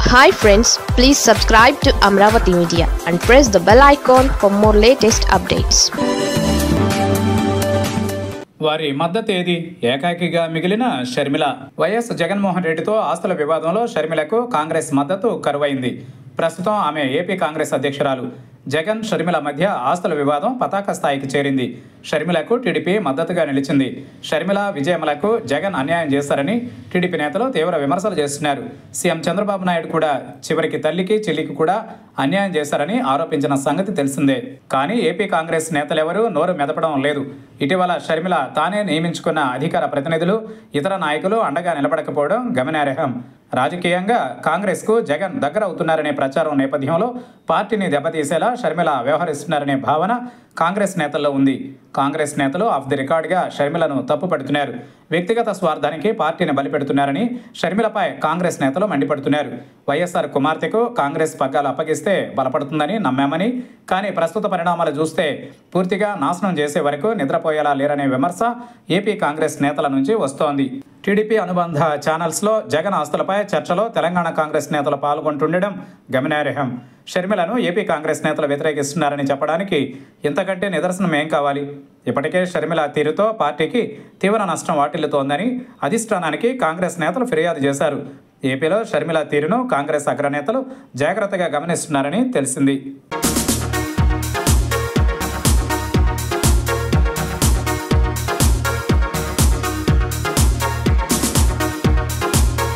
hi friends please subscribe to Amaravati media and press the bell icon for more latest updates వారి మద్దతు ఏది ఏకాకిగా మిగిలిన Sharmila YS Jaganmohan రెడ్డితో ఆస్తుల వివాదంలో షర్మిలకు కాంగ్రెస్ మద్దతు కరువైంది ప్రస్తుతం ఆమె ఏపీ కాంగ్రెస్ అధ్యక్షురాలు జగన్ షర్మిల మధ్య ఆస్తుల వివాదం పతాక స్థాయికి చేరింది షర్మిలకు టీడీపీ మద్దతుగా నిలిచింది షర్మిల విజయమ్మలకు జగన్ అన్యాయం చేశారని టీడీపీ నేతలు తీవ్ర విమర్శలు చేస్తున్నారు సీఎం చంద్రబాబు నాయుడు కూడా చివరికి తల్లికి చెల్లికి కూడా అన్యాయం చేశారని ఆరోపించిన సంగతి తెలిసిందే కానీ ఏపీ కాంగ్రెస్ నేతలెవరూ నోరు మెదపడం లేదు ఇటీవల షర్మిల తానే నియమించుకున్న అధికార ప్రతినిధులు ఇతర నాయకులు అండగా నిలబడకపోవడం గమనార్హం రాజకీయంగా కాంగ్రెస్కు జగన్ దగ్గర అవుతున్నారనే ప్రచారం నేపథ్యంలో పార్టీని దెబ్బతీసేలా షర్మిల వ్యవహరిస్తున్నారనే భావన కాంగ్రెస్ నేతల్లో ఉంది కాంగ్రెస్ నేతలు ఆఫ్ ది రికార్డ్గా షర్మిలను తప్పుపడుతున్నారు వ్యక్తిగత స్వార్థానికి పార్టీని బలిపెడుతున్నారని షర్మిలపై కాంగ్రెస్ నేతలు మండిపడుతున్నారు వైఎస్ఆర్ కుమార్తెకు కాంగ్రెస్ పగ్గాలు అప్పగిస్తే బలపడుతుందని నమ్మామని కానీ ప్రస్తుత పరిణామాలు చూస్తే పూర్తిగా నాశనం చేసే వరకు నిద్రపోయేలా లేరనే విమర్శ ఏపీ కాంగ్రెస్ నేతల నుంచి వస్తోంది టీడీపీ అనుబంధ ఛానల్స్లో జగన్ ఆస్తులపై చర్చలో తెలంగాణ కాంగ్రెస్ నేతలు పాల్గొంటుండడం గమనార్హం షర్మిలను ఏపీ కాంగ్రెస్ నేతలు వ్యతిరేకిస్తున్నారని చెప్పడానికి ఇంతకంటే నిదర్శనం ఏం కావాలి ఇప్పటికే షర్మిల తీరుతో పార్టీకి తీవ్ర నష్టం వాటిల్లుతోందని అధిష్టానానికి కాంగ్రెస్ నేతలు ఫిర్యాదు చేశారు ఏపీలో షర్మిల తీరును కాంగ్రెస్ అగ్రనేతలు జాగ్రత్తగా గమనిస్తున్నారని తెలిసింది